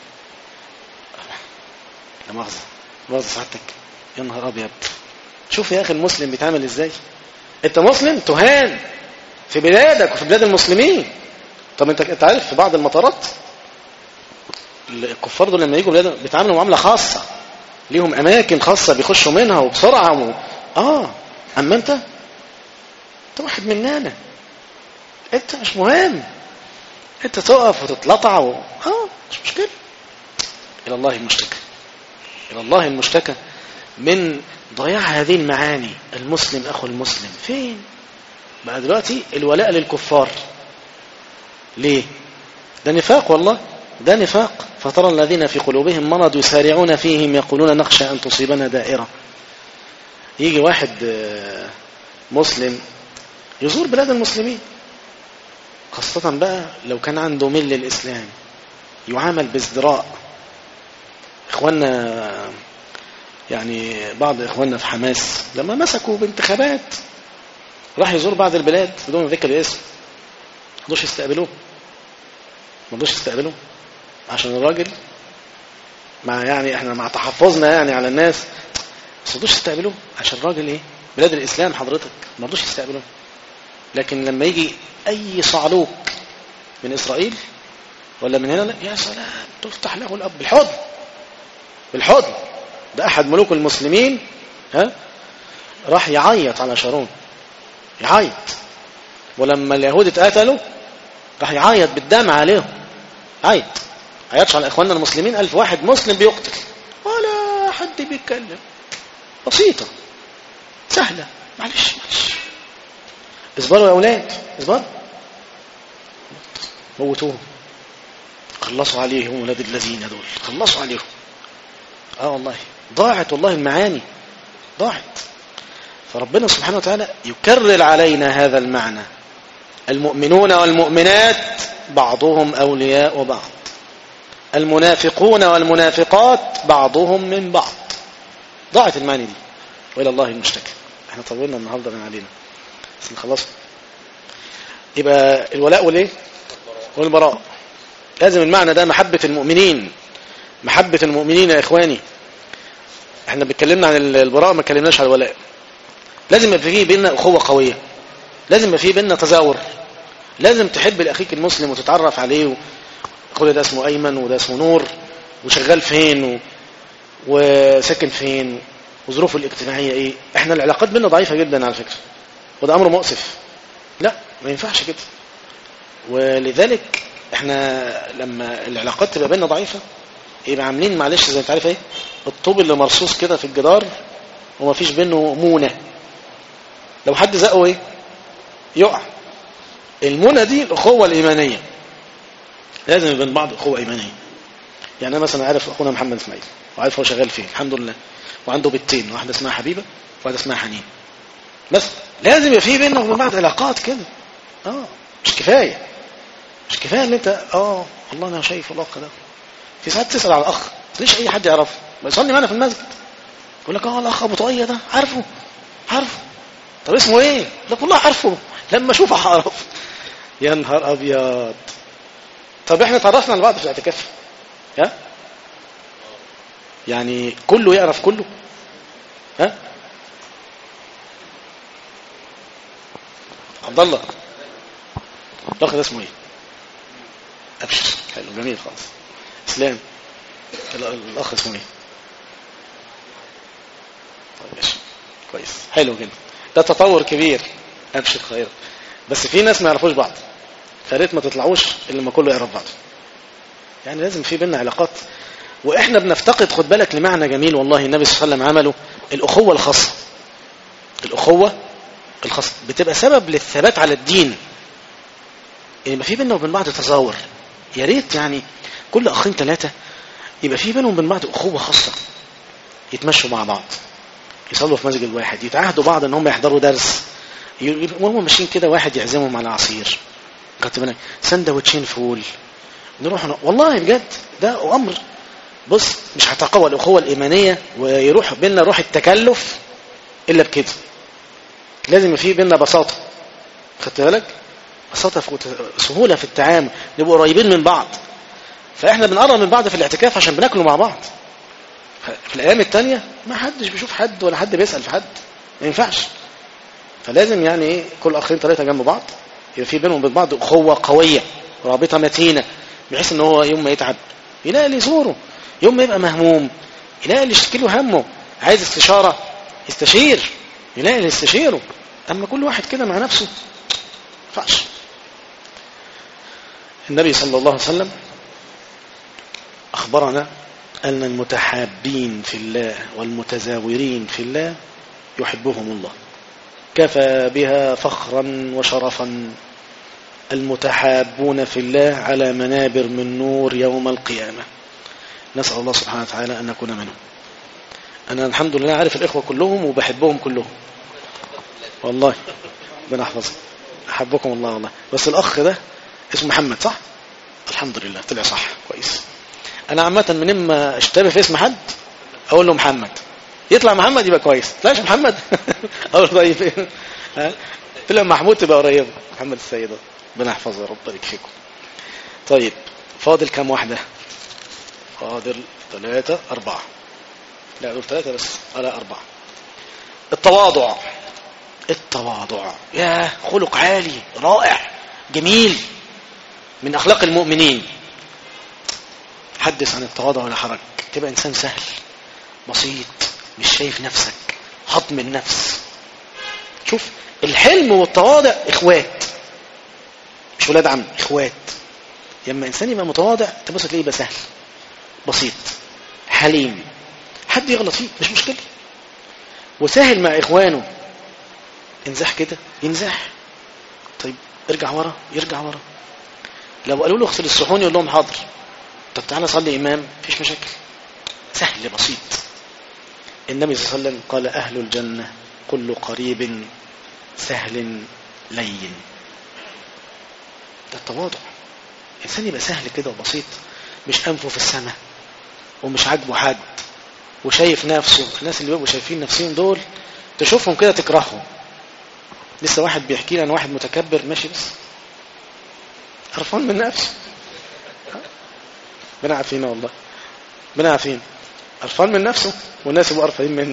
لا مؤاخذة مؤاخذة سعادتك يا نهار أبيض شوف يا أخي المسلم بيتعامل ازاي انت مسلم تهان في بلادك وفي بلاد المسلمين طب انت انت عارف في بعض المطارات الكفار دول لما يجوا بلادهم بيتعاملوا معامله خاصه ليهم اماكن خاصه بيخشوا منها وبسرعه و... اه اما انت انت واحد مننا انت مش مهم انت تقف وتتلطع و... اه مش مشكله الى الله المشتكى الى الله المشتكى من ضياع هذه المعاني المسلم اخو المسلم فين بقى دلوقتي الولاء للكفار ليه ده نفاق والله ده نفاق فترى الذين في قلوبهم مرض يسارعون فيهم يقولون نخشى أن تصيبنا دائرة يجي واحد آه، مسلم يزور بلاد المسلمين خاصة بقى لو كان عنده مل الإسلام يعامل بازدراء إخواننا يعني بعض إخواننا في حماس لما مسكوا بانتخابات راح يزور بعض البلاد بدون ذكر الاسم ما رضوش يستقبلوه ما رضوش يستقبلوه عشان الراجل مع يعني احنا مع تحفظنا يعني على الناس بس ما رضوش يستقبلوه عشان الراجل ايه بلاد الاسلام حضرتك ما رضوش يستقبلوه لكن لما يجي اي صعلوك من اسرائيل ولا من هنا لا يا سلام تفتح له الاب بالحضن بالحضن ده احد ملوك المسلمين ها راح يعيط على شارون يعيط ولما اليهود اتقتلوا راح يعيط بالدمع عليهم عيط عيطش على اخواننا المسلمين الف واحد مسلم بيقتل ولا حد بيتكلم بسيطة سهلة معلش معلش اصبروا يا اولاد اصبروا موتوهم خلصوا عليهم ولاد الذين دول خلصوا عليهم اه والله ضاعت والله المعاني ضاعت فربنا سبحانه وتعالى يكرر علينا هذا المعنى المؤمنون والمؤمنات بعضهم أولياء بعض المنافقون والمنافقات بعضهم من بعض ضاعت المعاني دي وإلى الله المشتكى احنا طولنا النهاردة من علينا بس نخلص يبقى الولاء والايه والبراء لازم المعنى ده محبة المؤمنين محبة المؤمنين يا إخواني احنا بنتكلمنا عن البراء ما اتكلمناش على الولاء لازم يبقى فيه بيننا أخوة قوية لازم يبقى فيه بيننا تزاور لازم تحب لأخيك المسلم وتتعرف عليه و... أخويا ده اسمه أيمن وده اسمه نور وشغال فين و... وساكن فين وظروفه الاجتماعية ايه احنا العلاقات بيننا ضعيفة جدا على فكرة وده أمر مؤسف لا ما ينفعش كده ولذلك احنا لما العلاقات تبقى بيننا ضعيفة يبقى عاملين معلش زي انت عارف ايه الطوب اللي مرصوص كده في الجدار وما فيش بينه مونة لو حد زقه ايه يقع المونة دي الأخوة الإيمانية لازم بين بعض أخوة إيمانية يعني أنا مثلا عارف أخونا محمد إسماعيل وعارف هو شغال فين الحمد لله وعنده بنتين واحدة اسمها حبيبة وواحدة اسمها حنين بس لازم يبقى في بيننا وبين بعض علاقات كده اه مش كفاية مش كفاية ان انت اه والله انا شايف الاخ ده في ساعات تسأل على الاخ ليش اي حد يعرفه بيصلي معانا في المسجد يقول لك اه الاخ ابو طاقية ده عارفه عارفه طب اسمه ايه لك والله عارفه لما اشوفه هعرف يا نهار ابيض طب احنا تعرفنا على بعض في الاعتكاف ها يعني كله يعرف كله ها عبد الله الاخ ده اسمه ايه ابشر حلو جميل خالص اسلام الاخ اسمه ايه طيب ماشي كويس حلو جدا ده تطور كبير ابشر خير بس في ناس ما يعرفوش بعض فريت ما تطلعوش الا لما كله يعرف بعض يعني لازم في بيننا علاقات واحنا بنفتقد خد بالك لمعنى جميل والله النبي صلى الله عليه وسلم عمله الاخوه الخاصه الاخوه الخاصه بتبقى سبب للثبات على الدين يبقى في بيننا وبين بعض تزاور يا ريت يعني كل اخين ثلاثه يبقى في بينهم وبين بعض اخوه خاصه يتمشوا مع بعض يصلوا في مسجد واحد يتعاهدوا بعض ان هم يحضروا درس وهم ماشيين كده واحد يعزمهم على عصير خدت بالك سندوتشين فول نروح ن... والله بجد ده امر بص مش هتقوى الاخوه الايمانيه ويروح بينا روح التكلف الا بكده لازم في بينا بساطه خدت بالك بساطه في سهوله في التعامل نبقى قريبين من بعض فاحنا بنقرب من بعض في الاعتكاف عشان بناكله مع بعض في الايام التانية ما حدش بيشوف حد ولا حد بيسال في حد ما ينفعش فلازم يعني ايه كل اخين ثلاثه جنب بعض يبقى في بينهم وبين بعض اخوه قويه رابطه متينه بحيث ان هو يوم ما يتعب يلاقي اللي يزوره يوم ما يبقى مهموم يلاقي اللي يشكله همه عايز استشاره يستشير يلاقي اللي يستشيره اما كل واحد كده مع نفسه ما ينفعش النبي صلى الله عليه وسلم أخبرنا أن المتحابين في الله والمتزاورين في الله يحبهم الله كفى بها فخرا وشرفا المتحابون في الله على منابر من نور يوم القيامة نسأل الله سبحانه وتعالى أن نكون منهم أنا الحمد لله عارف الإخوة كلهم وبحبهم كلهم والله ربنا يحفظهم أحبكم الله والله بس الأخ ده اسمه محمد صح؟ الحمد لله طلع صح كويس أنا عامة من إما اشتبه في اسم حد أقول له محمد يطلع محمد يبقى كويس طلعش محمد أقول له طيب ها؟ طلع محمود تبقى قريب محمد السيد ربنا يحفظه يا رب بارك فيكم طيب فاضل كام واحدة فاضل ثلاثة أربعة لا دول ثلاثة بس لا أربعة التواضع التواضع يا خلق عالي رائع جميل من أخلاق المؤمنين حدث عن التواضع ولا حرج تبقى إنسان سهل بسيط مش شايف نفسك هضم النفس شوف الحلم والتواضع إخوات مش ولاد عم إخوات لما إنسان يبقى متواضع تبص تلاقيه يبقى سهل بسيط حليم حد يغلط فيه مش مشكلة وسهل مع إخوانه انزح كده ينزح طيب ارجع ورا يرجع ورا لو قالوا له اغسل الصحون يقول لهم حاضر طب تعالى صلي إمام مفيش مشاكل سهل بسيط النبي صلى الله عليه وسلم قال أهل الجنة كل قريب سهل لين ده التواضع إنسان يبقى سهل كده وبسيط مش أنفه في السماء ومش عاجبه حد وشايف نفسه الناس اللي بيبقوا شايفين نفسهم دول تشوفهم كده تكرههم لسه واحد بيحكي لي عن واحد متكبر ماشي بس قرفان من نفسه ربنا عافينا والله ربنا عافينا قرفان من نفسه والناس يبقوا قرفانين منه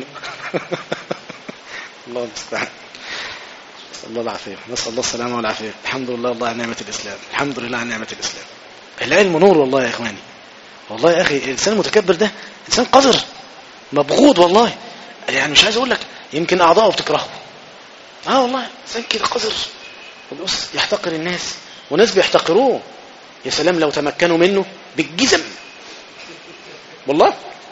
الله المستعان نسأل الله العافية نسأل الله السلامة والعافية الحمد لله والله على نعمة الإسلام الحمد لله على نعمة الإسلام العلم نور والله يا إخواني والله يا أخي الإنسان المتكبر ده إنسان قذر مبغوض والله يعني مش عايز أقول لك يمكن أعضاءه بتكرهه اه والله إنسان كده قذر بص يحتقر الناس وناس بيحتقروه يا سلام لو تمكنوا منه بالجزم والله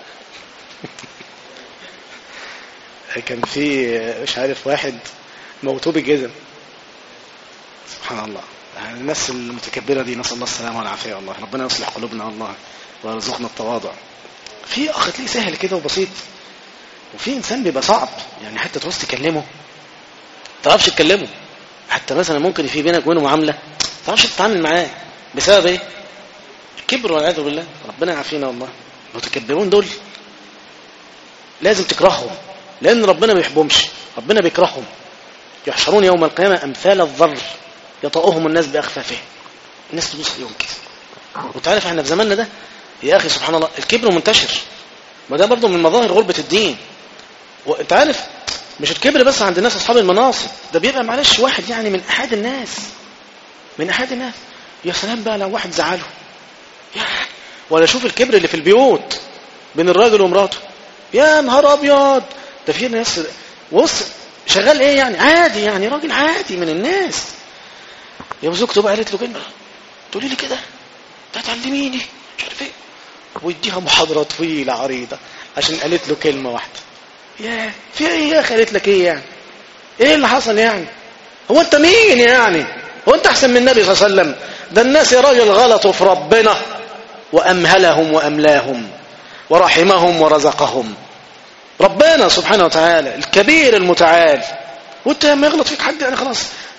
كان في مش عارف واحد موتوه بالجزم سبحان الله يعني الناس المتكبرة دي نسأل الله السلامة والعافية والله ربنا يصلح قلوبنا والله ويرزقنا التواضع في أخ تلاقيه سهل كده وبسيط وفي إنسان بيبقى صعب يعني حتى تعوز تكلمه ما تعرفش تكلمه حتى مثلا ممكن في بينك وبينه معاملة ما تعرفش تتعامل معاه بسبب ايه؟ الكبر والعياذ بالله ربنا يعافينا والله المتكبرون دول لازم تكرههم لأن ربنا ما بيحبهمش ربنا بيكرههم يحشرون يوم القيامة أمثال الذر يطأهم الناس بأخفافهم الناس تبص اليوم كده وتعرف احنا في زماننا ده يا أخي سبحان الله الكبر منتشر ما ده برضه من مظاهر غربة الدين وانت عارف مش الكبر بس عند الناس أصحاب المناصب ده بيبقى معلش واحد يعني من أحد الناس من أحد الناس يا سلام بقى لو واحد زعله يا ولا شوف الكبر اللي في البيوت بين الراجل ومراته يا نهار أبيض ده في ناس بص شغال ايه يعني عادي يعني راجل عادي من الناس يا زوجته بقى قالت له كلمه تقولي لي كده ده تعلميني مش عارف ايه ويديها محاضره طويله عريضه عشان قالت له كلمه واحده يا في ايه يا اخي قالت لك ايه يعني ايه اللي حصل يعني هو انت مين يعني هو انت احسن من النبي صلى الله عليه وسلم ده الناس يا راجل غلطوا في ربنا وامهلهم واملاهم ورحمهم ورزقهم ربنا سبحانه وتعالى الكبير المتعال وانت لما يغلط فيك حد يعني خلاص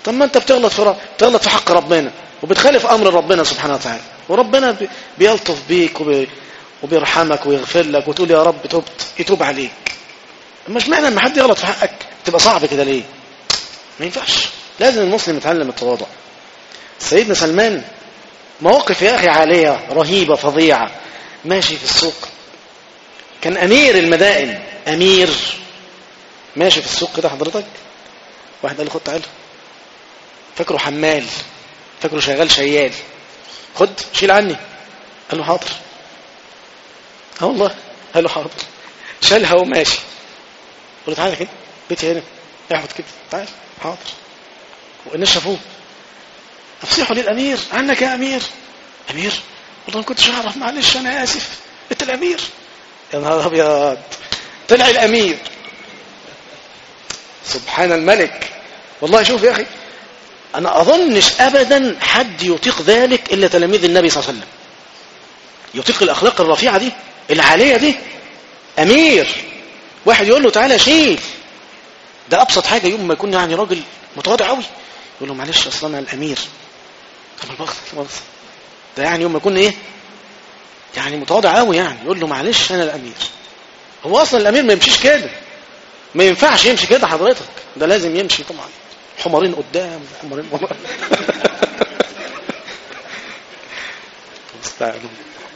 طب ما انت بتغلط في رب... بتغلط في حق ربنا وبتخالف امر ربنا سبحانه وتعالى وربنا بي- بيلطف بيك وبي... وبيرحمك ويغفر لك وتقول يا رب تبت يتوب عليك اما اشمعنى لما حد يغلط في حقك تبقى صعب كده ليه ما ينفعش لازم المسلم يتعلم التواضع سيدنا سلمان مواقف يا اخي عاليه رهيبه فظيعه ماشي في السوق كان امير المدائن امير ماشي في السوق كده حضرتك واحد قال له خد تعالى فاكره حمال فاكره شغال شيال خد شيل عني قال له حاضر اه والله قال له حاضر شالها وماشي قال له تعالى كده بيتي هنا اقعد كده تعالى حاضر والناس شافوه افصحوا للامير عنك يا امير امير والله ما كنتش اعرف معلش انا اسف انت الامير يا نهار ابيض طلع الامير سبحان الملك والله شوف يا اخي انا اظنش ابدا حد يطيق ذلك الا تلاميذ النبي صلى الله عليه وسلم يطيق الاخلاق الرفيعه دي العاليه دي امير واحد يقول له تعالى شيل ده ابسط حاجه يوم ما يكون يعني راجل متواضع قوي يقول له معلش اصل انا الامير طب البخت ده يعني يوم ما يكون ايه يعني متواضع قوي يعني يقول له معلش انا الامير هو اصلا الامير ما يمشيش كده ما ينفعش يمشي كده حضرتك ده لازم يمشي طبعا حمارين قدام حمارين ورا استعجل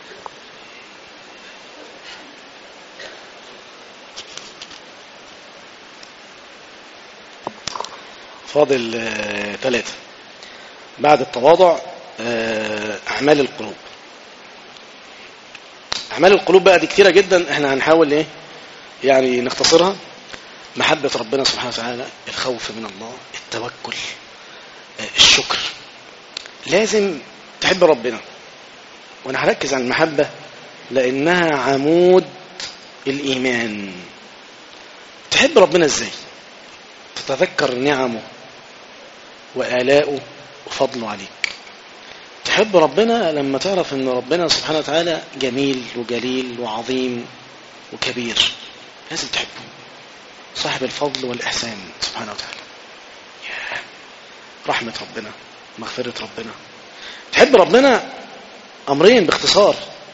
فاضل آه، ثلاثة بعد التواضع آه، أعمال القلوب أعمال القلوب بقى دي كتيرة جدا احنا هنحاول ايه يعني نختصرها محبة ربنا سبحانه وتعالى الخوف من الله التوكل آه، الشكر لازم تحب ربنا وانا هركز على المحبة لانها عمود الايمان تحب ربنا ازاي تتذكر نعمه وآلاؤه وفضله عليك تحب ربنا لما تعرف ان ربنا سبحانه وتعالى جميل وجليل وعظيم وكبير لازم تحبه صاحب الفضل والإحسان سبحانه وتعالى ياه. رحمة ربنا مغفرة ربنا تحب ربنا أمرين باختصار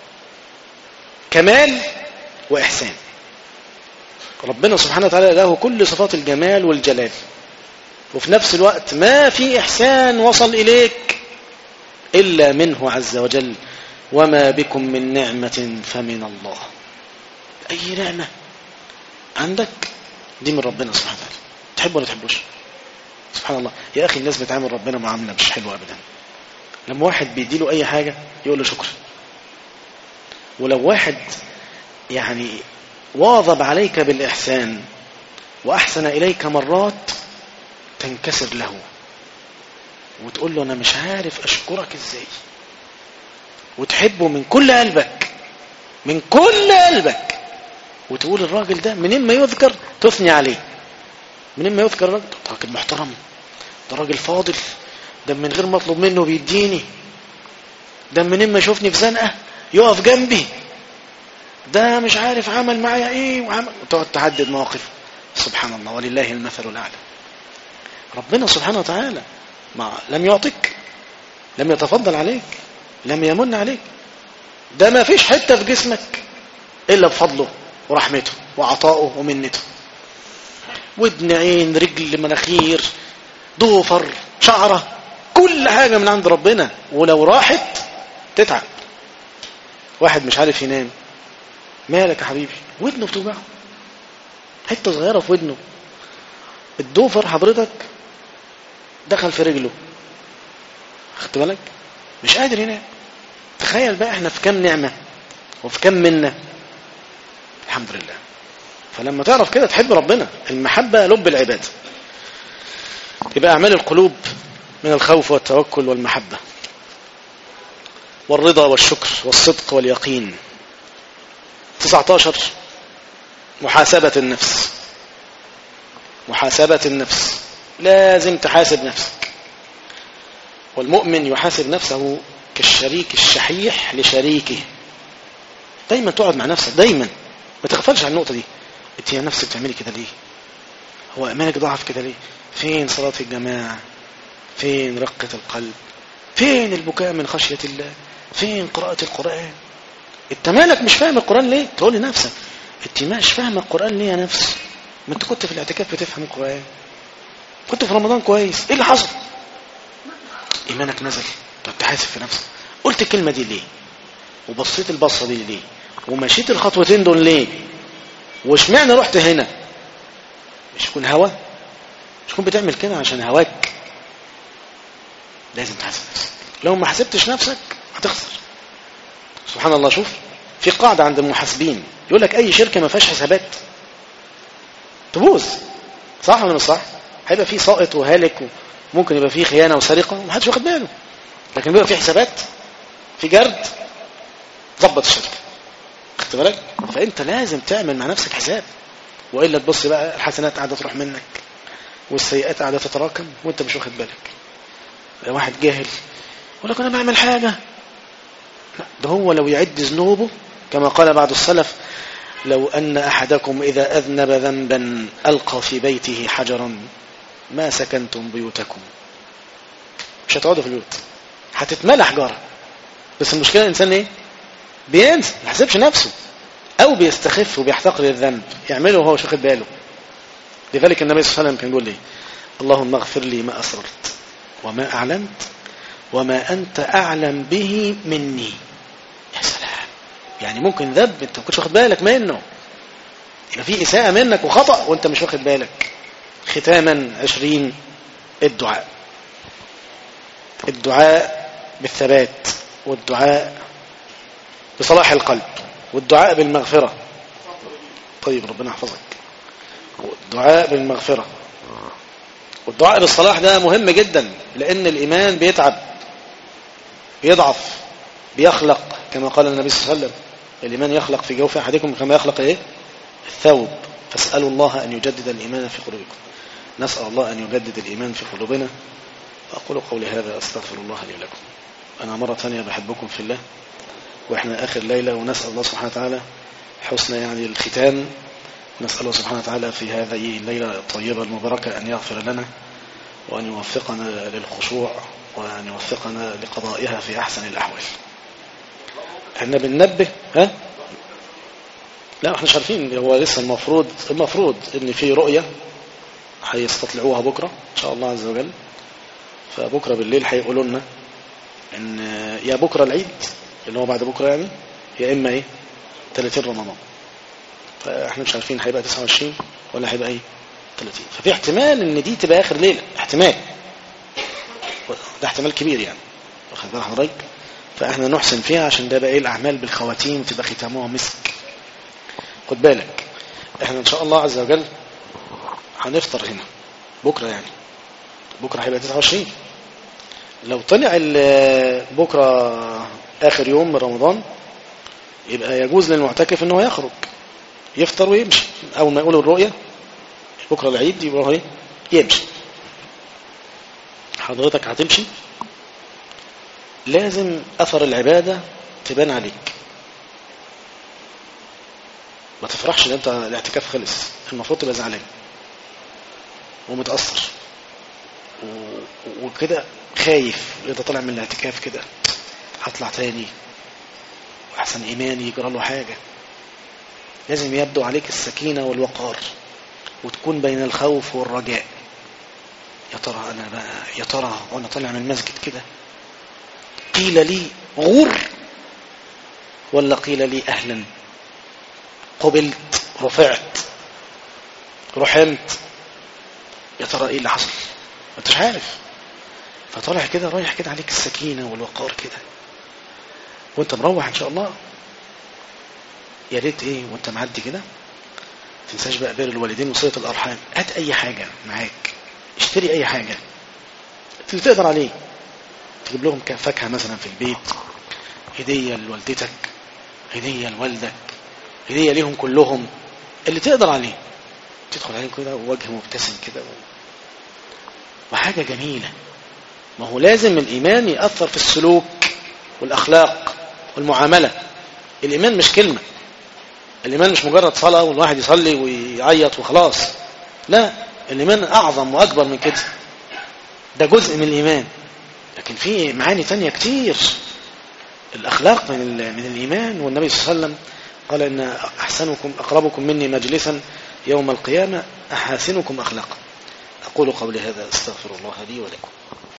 كمال وإحسان ربنا سبحانه وتعالى له كل صفات الجمال والجلال وفي نفس الوقت ما في إحسان وصل إليك إلا منه عز وجل وما بكم من نعمة فمن الله أي نعمة عندك دي من ربنا سبحانه وتعالى تحب ولا تحبوش سبحان الله يا أخي الناس بتعامل ربنا معاملة مش حلوة أبدا لما واحد بيديله أي حاجة يقول له شكرا ولو واحد يعني واظب عليك بالإحسان وأحسن إليك مرات تنكسر له وتقول له أنا مش عارف أشكرك إزاي وتحبه من كل قلبك من كل قلبك وتقول الراجل ده منين ما يذكر تثني عليه منين ما يذكر الراجل ده راجل محترم ده راجل فاضل ده من غير ما اطلب منه بيديني ده منين ما يشوفني في زنقه يقف جنبي ده مش عارف عمل معايا ايه وعمل وتقعد تعدد مواقف سبحان الله ولله المثل الاعلى ربنا سبحانه وتعالى ما لم يعطيك لم يتفضل عليك لم يمن عليك ده ما فيش حته في جسمك الا بفضله ورحمته وعطائه ومنته ودن عين رجل مناخير ضوفر شعره كل حاجه من عند ربنا ولو راحت تتعب واحد مش عارف ينام مالك يا حبيبي ودنه بتوجعه حته صغيره في ودنه الضوفر حضرتك دخل في رجله خدت بالك مش قادر ينام تخيل بقى احنا في كم نعمه وفي كم منا الحمد لله فلما تعرف كده تحب ربنا المحبه لب العباده يبقى اعمال القلوب من الخوف والتوكل والمحبه والرضا والشكر والصدق واليقين 19 محاسبة النفس محاسبة النفس لازم تحاسب نفسك والمؤمن يحاسب نفسه كالشريك الشحيح لشريكه دايما تقعد مع نفسك دايما ما تغفلش عن النقطة دي انت يا نفسك بتعملي كده ليه هو ايمانك ضعف كده ليه فين صلاة الجماعة فين رقة القلب فين البكاء من خشية الله فين قراءة القرآن انت مالك مش فاهم القرآن ليه تقول لنفسك انت مش فاهم القرآن ليه يا نفس ما انت كنت في الاعتكاف بتفهم القرآن كنت في رمضان كويس ايه اللي حصل ايمانك نزل طب تحاسب في نفسك قلت الكلمة دي ليه وبصيت البصة دي ليه ومشيت الخطوتين دول ليه واشمعنى رحت هنا مش يكون هوا مش يكون بتعمل كده عشان هواك لازم تحاسب نفسك لو ما حسبتش نفسك هتخسر سبحان الله شوف في قاعدة عند المحاسبين يقول لك أي شركة ما فيهاش حسابات تبوظ صح ولا مش صح؟ هيبقى في ساقط وهالك وممكن يبقى في خيانة وسرقة ومحدش واخد باله لكن بيبقى في حسابات في جرد ظبط الشركة خدت بالك؟ فأنت لازم تعمل مع نفسك حساب وإلا تبص بقى الحسنات قاعدة تروح منك والسيئات قاعدة تتراكم وأنت مش واخد بالك واحد جاهل يقول لك أنا بعمل حاجة لا ده هو لو يعد ذنوبه كما قال بعض السلف لو أن أحدكم إذا أذنب ذنبا ألقى في بيته حجرا ما سكنتم بيوتكم مش هتقعدوا في البيوت هتتملى حجارة بس المشكلة الإنسان إيه بينسى ما يحسبش نفسه أو بيستخف وبيحتقر الذنب يعمله وهو مش واخد باله لذلك النبي صلى الله عليه وسلم كان يقول لي اللهم اغفر لي ما أسررت وما أعلنت وما أنت أعلم به مني يا سلام يعني ممكن ذنب أنت ما كنتش واخد بالك منه يبقى في إساءة منك وخطأ وأنت مش واخد بالك ختاما عشرين الدعاء الدعاء بالثبات والدعاء بصلاح القلب والدعاء بالمغفرة طيب ربنا يحفظك والدعاء بالمغفرة والدعاء بالصلاح ده مهم جدا لأن الإيمان بيتعب بيضعف بيخلق كما قال النبي صلى الله عليه وسلم الإيمان يخلق في جوف أحدكم كما يخلق إيه الثوب فاسألوا الله أن يجدد الإيمان في قلوبكم نسأل الله أن يجدد الإيمان في قلوبنا أقول قولي هذا أستغفر الله لي ولكم أنا مرة ثانية بحبكم في الله وإحنا آخر ليلة ونسأل الله سبحانه وتعالى حسن يعني الختام نسأل الله سبحانه وتعالى في هذه الليلة الطيبة المباركة أن يغفر لنا وأن يوفقنا للخشوع وأن يوفقنا لقضائها في أحسن الأحوال احنا بننبه ها لا احنا مش عارفين هو لسه المفروض المفروض ان في رؤية هيستطلعوها بكرة ان شاء الله عز وجل فبكرة بالليل هيقولوا لنا ان يا بكرة العيد اللي هو بعد بكرة يعني يا اما ايه 30 رمضان فاحنا مش عارفين هيبقى 29 ولا هيبقى ايه 30 ففي احتمال ان دي تبقى اخر ليلة احتمال ده احتمال كبير يعني واخد بال حضرتك فاحنا نحسن فيها عشان ده بقى ايه الاعمال بالخواتيم تبقى ختامها مسك خد بالك احنا ان شاء الله عز وجل هنفطر هنا بكرة يعني بكرة هيبقى 29 لو طلع بكرة اخر يوم من رمضان يبقى يجوز للمعتكف انه يخرج يفطر ويمشي اول ما يقولوا الرؤية بكرة العيد يبقى هو يمشي حضرتك هتمشي لازم اثر العبادة تبان عليك ما تفرحش ان انت الاعتكاف خلص المفروض تبقى زعلان ومتأثر و... وكده خايف اذا طلع من الاعتكاف كده هطلع تاني واحسن ايماني يجرى له حاجة لازم يبدو عليك السكينة والوقار وتكون بين الخوف والرجاء يا ترى انا بقى يا ترى وانا طالع من المسجد كده قيل لي غور ولا قيل لي اهلا قبلت رفعت رحمت يا ترى ايه اللي حصل ما انتش عارف فطالع كده رايح كده عليك السكينة والوقار كده وانت مروح ان شاء الله يا ريت ايه وانت معدي كده تنساش بقى بر الوالدين وصلة الارحام هات اي حاجة معاك اشتري اي حاجة اللي تقدر عليه تجيب لهم فاكهة مثلا في البيت هدية لوالدتك هدية لوالدك هدية ليهم كلهم اللي تقدر عليه تدخل عليهم كده ووجه مبتسم كده وحاجة جميلة ما هو لازم الإيمان يأثر في السلوك والأخلاق والمعاملة الإيمان مش كلمة الإيمان مش مجرد صلاة والواحد يصلي ويعيط وخلاص لا الإيمان أعظم وأكبر من كده ده جزء من الإيمان لكن في معاني تانية كتير الأخلاق من, من الإيمان والنبي صلى الله عليه وسلم قال إن أحسنكم أقربكم مني مجلسا يوم القيامة أحاسنكم أخلاقا أقول قولي هذا استغفر الله لي ولكم